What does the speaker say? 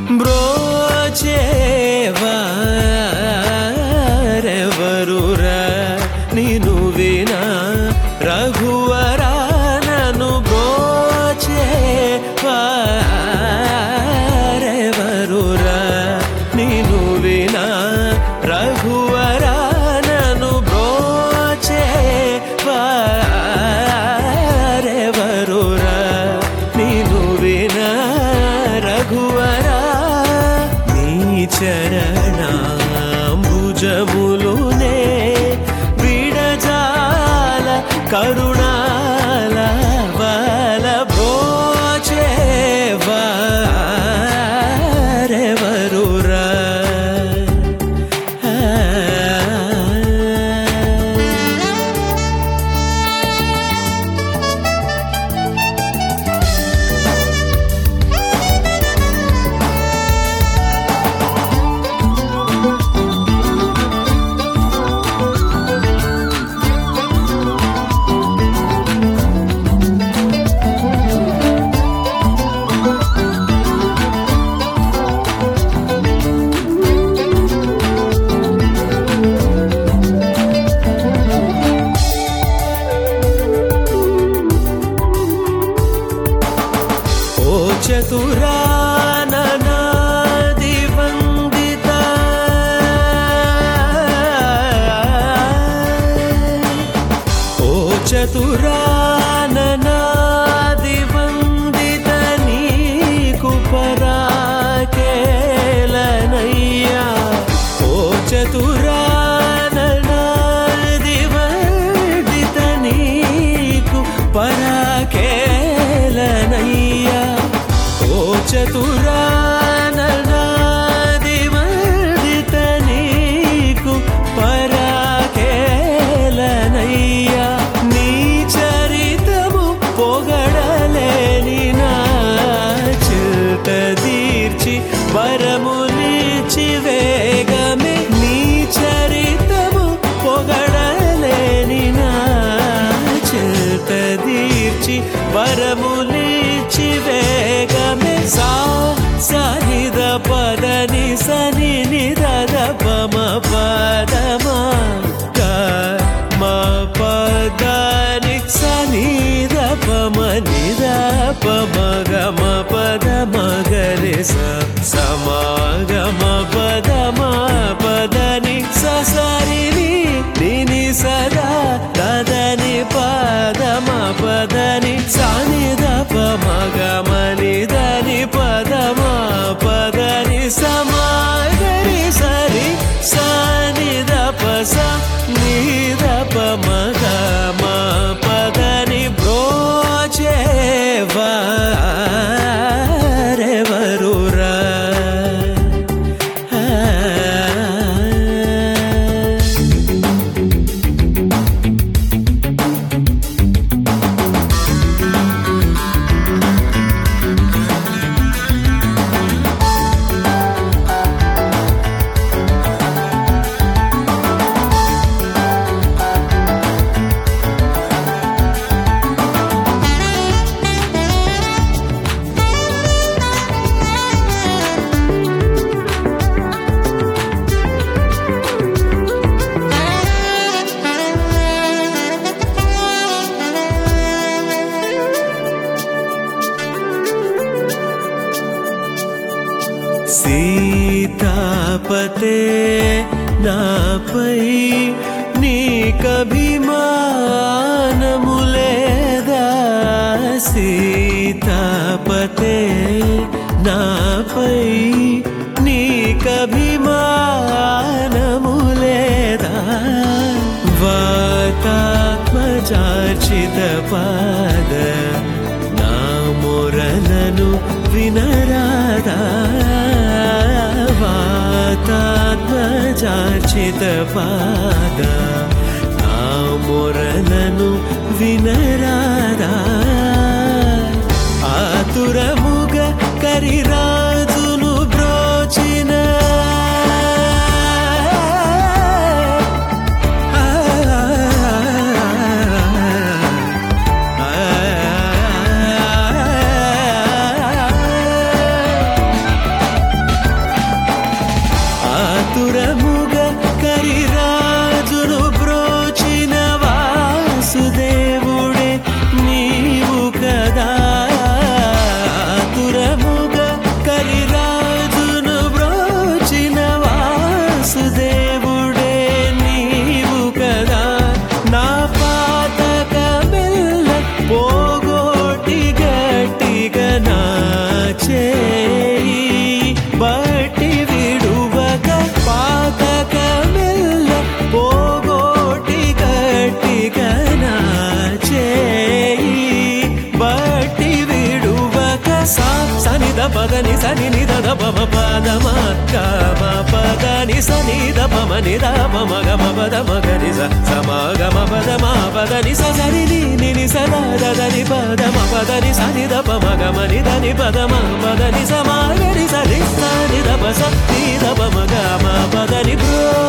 బ్రోచేవారెవరురా నిను వినా రఘువరా నన్ను బ్రోచేవారెవరురా నిను వినా రఘువరా నన్ను బ్రోచేవారెవరురా నిను వినా రఘువరా నీ చరణాంబుజములునే విడజాల కరుణాల బల భోచేవారెవరురా ఓ చతురాననాది వందిత ఓ చతురాననాది వందిత నీకు పరాకేలనయ్యా ఓ చతురాననాది వందిత నీకు పరాకేలనయ్యా ఓ చతురాననాది వందిత నీకు పరాకేలనయ్యా నీ చరితము పొగడలేని నా చిల్త తీర్చి వరములిచి వేగమే నీ చరితము పొగడలేని నా చిల్త తీర్చి వరములిచి వేగమే సా సనిద పదని సని నిరద పమ పదమా క మా పదని సనిద పమ నిద పమ గమ పద మగరి స సమాగమ పద మా పదని ససరిని నిని సదా దదని పదమ పదని సనిద పమ గమ నిదని పదమ పదని సమాగరి సరి సనిద పస నిద పమ గమ పదని బ్రోచేవారెవరురా సీతాపతే నాపై నీకభిమానము లేదా సీతాపతే నాపై నీకభిమానము లేదా వాతాత్మచార్చిత పాద నా మొరలను వినరాదా వాతాత్మచార్చిత పాద నా మొరలను వినరాదా ఆతురముగ కరిరాజును బ్రోచిన పదని సని నిద పమ పదమ గమ పదని సని ద పమ నిద పమ గమ పద మగని స సమగమ పద మా పదని స సరి ని ని ని సదా దదని పద మ పదని సని ద పమ గమ ని దని పద మ పదని స మా గని స రి స ని ద ప స ని ద పమ గమ పదని బ్రో